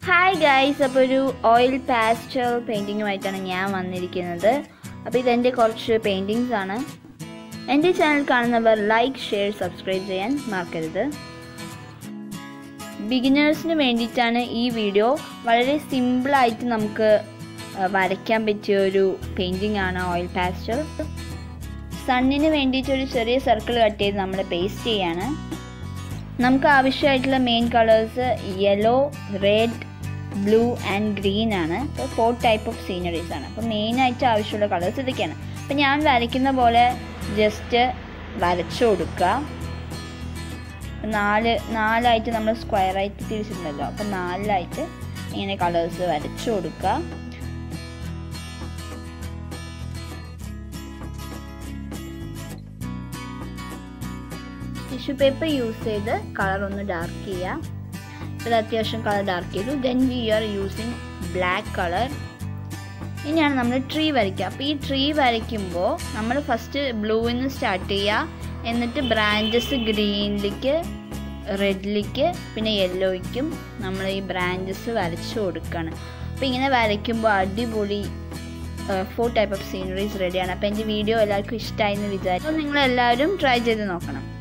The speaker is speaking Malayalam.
ഹായ് ഗൈസ് അപ്പോൾ ഒരു ഓയിൽ പാസ്റ്റൽ പെയിൻറ്റിങ്ങുമായിട്ടാണ് ഞാൻ വന്നിരിക്കുന്നത് അപ്പോൾ ഇതെൻ്റെ കുറച്ച് പെയിൻറ്റിങ്സ് ആണ് എൻ്റെ ചാനൽ കാണുന്നവർ ലൈക്ക് ഷെയർ സബ്സ്ക്രൈബ് ചെയ്യാൻ മറക്കരുത് ബിഗിനേഴ്സിന് വേണ്ടിയിട്ടാണ് ഈ വീഡിയോ വളരെ സിമ്പിളായിട്ട് നമുക്ക് ആ, വരയ്ക്കാൻ പറ്റിയ ഒരു പെയിൻറ്റിംഗ് ആണ് ഓയിൽ പാസ്റ്റൽ സണ്ണിന് വേണ്ടിയിട്ട് ഒരു ചെറിയ സർക്കിൾ കട്ട് ചെയ്ത് നമ്മൾ പേസ്റ്റ് ചെയ്യാണ് നമുക്ക് ആവശ്യമായിട്ടുള്ള main colours yellow red blue and green ആണ് അപ്പോൾ ഫോർ ടൈപ്പ് ഓഫ് സീനറീസ് ആണ് അപ്പോൾ മെയിനായിട്ട് ആവശ്യമുള്ള കളേഴ്സ് ഇതൊക്കെയാണ് അപ്പോൾ ഞാൻ വരയ്ക്കുന്ന പോലെ ജസ്റ്റ് വരച്ചു കൊടുക്കുക അപ്പോൾ നാല് നാലായിട്ട് നമ്മൾ സ്ക്വയറായിട്ട് തിരിച്ചിട്ടുണ്ടല്ലോ അപ്പോൾ നാലിലായിട്ട് ഇങ്ങനെ കളേഴ്സ് വരച്ചു കൊടുക്കുക ടിഷ്യൂ പേപ്പർ യൂസ് ചെയ്ത് കളർ ഒന്ന് ഡാർക്ക് ചെയ്യുക ഇത് അത്യാവശ്യം കളർ ഡാർക്ക് ചെയ്തു then we are using black colour ഇനിയാണ് നമ്മൾ ട്രീ വരയ്ക്കുക അപ്പോൾ ഈ ട്രീ വരയ്ക്കുമ്പോൾ നമ്മൾ ഫസ്റ്റ് ബ്ലൂവിൽ നിന്ന് സ്റ്റാർട്ട് ചെയ്യുക എന്നിട്ട് ബ്രാഞ്ചസ് ഗ്രീനിലേക്ക് റെഡിലേക്ക് പിന്നെ യെല്ലോയ്ക്കും നമ്മൾ ഈ ബ്രാഞ്ചസ് വരച്ചു കൊടുക്കുകയാണ് അപ്പോൾ ഇങ്ങനെ വരയ്ക്കുമ്പോൾ അടിപൊളി ഫോർ ടൈപ്പ് ഓഫ് സീനറീസ് റെഡിയാണ് അപ്പോൾ എൻ്റെ വീഡിയോ എല്ലാവർക്കും ഇഷ്ടമായി എന്ന് വിചാരിച്ചു അപ്പോൾ നിങ്ങളെല്ലാവരും ട്രൈ ചെയ്ത് നോക്കണം